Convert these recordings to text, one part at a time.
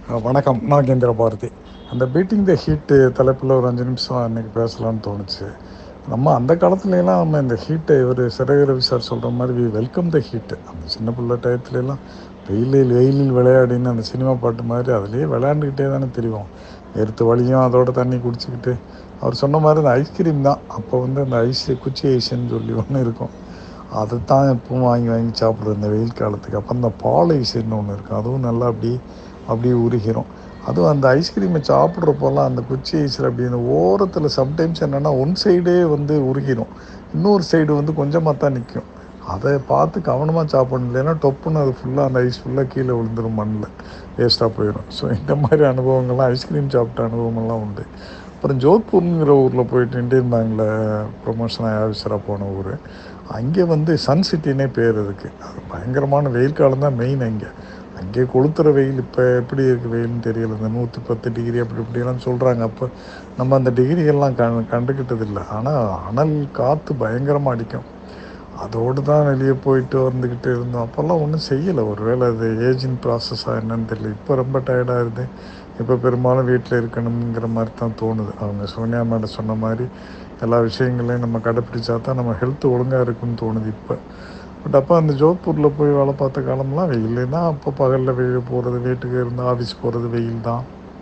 அஹ் வணக்கம் நாகேந்திர பாரதி அந்த பீட்டிங் த ஹீட்டு தலைப்பில் ஒரு அஞ்சு நிமிஷம் அன்றைக்கி பேசலாம்னு தோணுச்சு நம்ம அந்த காலத்துலலாம் நம்ம இந்த ஹீட்டை இவர் சிறகு ரவி சார் சொல்கிற மாதிரி வி வெல்கம் த ஹீட்டு அந்த சின்ன பிள்ளை டயத்துலலாம் வெயிலில் வெயிலில் விளையாடின்னு அந்த சினிமா பாட்டு மாதிரி அதுலேயே விளையாண்டுக்கிட்டே தானே தெரியும் எருத்து வழியும் அதோட தண்ணி குடிச்சிக்கிட்டு அவர் சொன்ன மாதிரி அந்த ஐஸ்கிரீம் தான் அப்போ வந்து அந்த ஐஸ் குச்சி ஐஸ்ன்னு சொல்லி ஒன்று இருக்கும் அதை தான் எப்பவும் வாங்கி வாங்கி சாப்பிட்றது இந்த வெயில் காலத்துக்கு அப்போ அந்த பால் ஐஸ்ன்னு ஒன்று இருக்கும் அதுவும் நல்லா அப்படி அப்படியே உருகிரும் அதுவும் அந்த ஐஸ்கிரீமை சாப்பிட்றப்போலாம் அந்த குச்சி ஐஸில் அப்படி இந்த ஓரத்தில் சம்டைம்ஸ் என்னென்னா ஒன் சைடே வந்து உருகிரும் இன்னொரு சைடு வந்து கொஞ்சமாக தான் நிற்கும் அதை பார்த்து கவனமாக சாப்பிடணும் இல்லைன்னா டொப்புன்னு அது ஃபுல்லாக அந்த ஐஸ் ஃபுல்லாக கீழே விழுந்துரும் மண்ணில் வேஸ்ட்டாக போயிடும் ஸோ இந்த மாதிரி அனுபவங்கள்லாம் ஐஸ்கிரீம் சாப்பிட்ட அனுபவங்கள்லாம் உண்டு அப்புறம் ஜோத்பூருங்கிற ஊரில் போயிட்டு இந்தியன் பேங்கில் ப்ரொமோஷன் ஆஃபீஸராக போன ஊர் அங்கே வந்து சன் சிட்டினே பேர் இருக்குது அது பயங்கரமான வெயில் காலம் தான் மெயின் அங்கே அங்கே கொளுத்துற வெயில் இப்போ எப்படி இருக்குது வெயில்னு தெரியல இந்த நூற்றி பத்து டிகிரி அப்படி இப்படிலாம் சொல்கிறாங்க அப்போ நம்ம அந்த டிகிரியெல்லாம் கண் கண்டுக்கிட்டது இல்லை ஆனால் அனல் காற்று பயங்கரமாக அடிக்கும் அதோடு தான் வெளியே போயிட்டு வந்துக்கிட்டு இருந்தோம் அப்போல்லாம் ஒன்றும் செய்யலை ஒருவேளை அது ஏஜிங் ப்ராசஸாக என்னன்னு தெரியல இப்போ ரொம்ப டயர்டாகிடுது இப்போ பெரும்பாலும் வீட்டில் இருக்கணுங்கிற மாதிரி தான் தோணுது அவங்க சோனியா மேடம் சொன்ன மாதிரி எல்லா விஷயங்களையும் நம்ம கடைப்பிடிச்சா தான் நம்ம ஹெல்த் ஒழுங்காக இருக்குன்னு தோணுது இப்போ பட் அப்போ அந்த ஜோத்பூரில் போய் வேலை பார்த்த காலம்லாம் வெயில் தான் அப்போ பகலில் வெயில் போகிறது வீட்டுக்கு இருந்து ஆஃபீஸ் போகிறது வெயில் தான்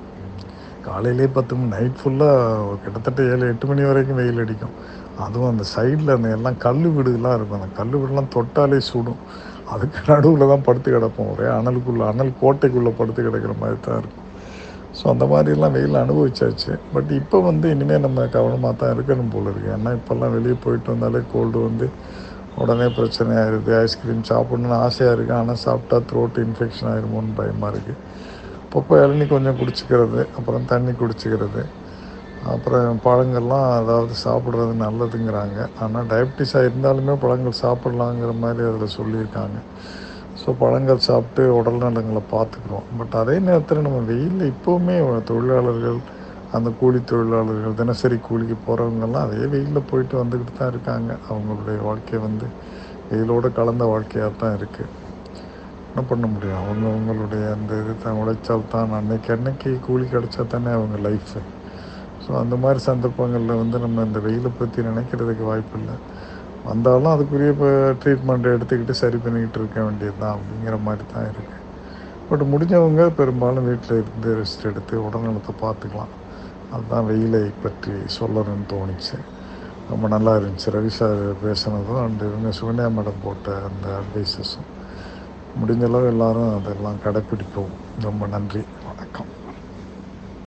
காலையிலே பத்து மணி நைட் ஃபுல்லாக கிட்டத்தட்ட ஏழு எட்டு மணி வரைக்கும் வெயில் அடிக்கும் அதுவும் அந்த சைடில் அந்த எல்லாம் கல் வீடுகள்லாம் இருக்கும் அந்த கல் வீடுலாம் தொட்டாலே சுடும் அதுக்கு நடுவில் தான் படுத்து கிடப்போம் ஒரே அனலுக்குள்ளே அனல் கோட்டைக்குள்ளே படுத்து கிடக்கிற மாதிரி தான் இருக்கும் ஸோ அந்த மாதிரிலாம் வெயில் அனுபவிச்சாச்சு பட் இப்போ வந்து இனிமேல் நம்ம கவனமாக தான் இருக்கணும் போல இருக்குது ஏன்னா இப்போல்லாம் வெளியே போயிட்டு வந்தாலே கோல்டு வந்து உடனே பிரச்சனை ஆயிடுது ஐஸ்கிரீம் சாப்பிடணுன்னு ஆசையாக இருக்குது ஆனால் சாப்பிட்டா த்ரோட் இன்ஃபெக்ஷன் ஆயிருமோன்னு பயமாக இருக்குது அப்பப்போ இளநி கொஞ்சம் குடிச்சிக்கிறது அப்புறம் தண்ணி குடிச்சிக்கிறது அப்புறம் பழங்கள்லாம் அதாவது சாப்பிட்றது நல்லதுங்கிறாங்க ஆனால் டயபிட்டிஸாக இருந்தாலுமே பழங்கள் சாப்பிட்லாங்கிற மாதிரி அதில் சொல்லியிருக்காங்க ஸோ பழங்கள் சாப்பிட்டு உடல் நலங்களை பார்த்துக்குறோம் பட் அதே நேரத்தில் நம்ம வெயிலில் இப்போவுமே தொழிலாளர்கள் அந்த கூலி தொழிலாளர்கள் தினசரி கூலிக்கு போகிறவங்கெல்லாம் அதே வெயிலில் போயிட்டு வந்துக்கிட்டு தான் இருக்காங்க அவங்களுடைய வாழ்க்கை வந்து வெயிலோடு கலந்த வாழ்க்கையாக தான் இருக்குது என்ன பண்ண முடியும் அவங்க அவங்களுடைய அந்த இது தான் உழைச்சால் தான் அன்னைக்கு அன்னைக்கு கூலி கிடச்சா தானே அவங்க லைஃபு ஸோ அந்த மாதிரி சந்தர்ப்பங்களில் வந்து நம்ம இந்த வெயிலை பற்றி நினைக்கிறதுக்கு வாய்ப்பு இல்லை வந்தாலும் அதுக்குரிய இப்போ ட்ரீட்மெண்ட் எடுத்துக்கிட்டு சரி பண்ணிக்கிட்டு இருக்க வேண்டியது தான் அப்படிங்கிற மாதிரி தான் இருக்குது பட் முடிஞ்சவங்க பெரும்பாலும் வீட்டில் இருந்து ரெஸ்ட் எடுத்து உடல்நலத்தை பார்த்துக்கலாம் அதுதான் வெயிலை பற்றி சொல்லணும்னு தோணுச்சு ரொம்ப நல்லா இருந்துச்சு ரவி சார் பேசுனதும் அண்ட் இவங்க சுகன்யா மேடம் போட்ட அந்த அட்வைசஸும் முடிஞ்ச அளவு எல்லாரும் அதெல்லாம் கடைப்பிடிப்போம் ரொம்ப நன்றி வணக்கம்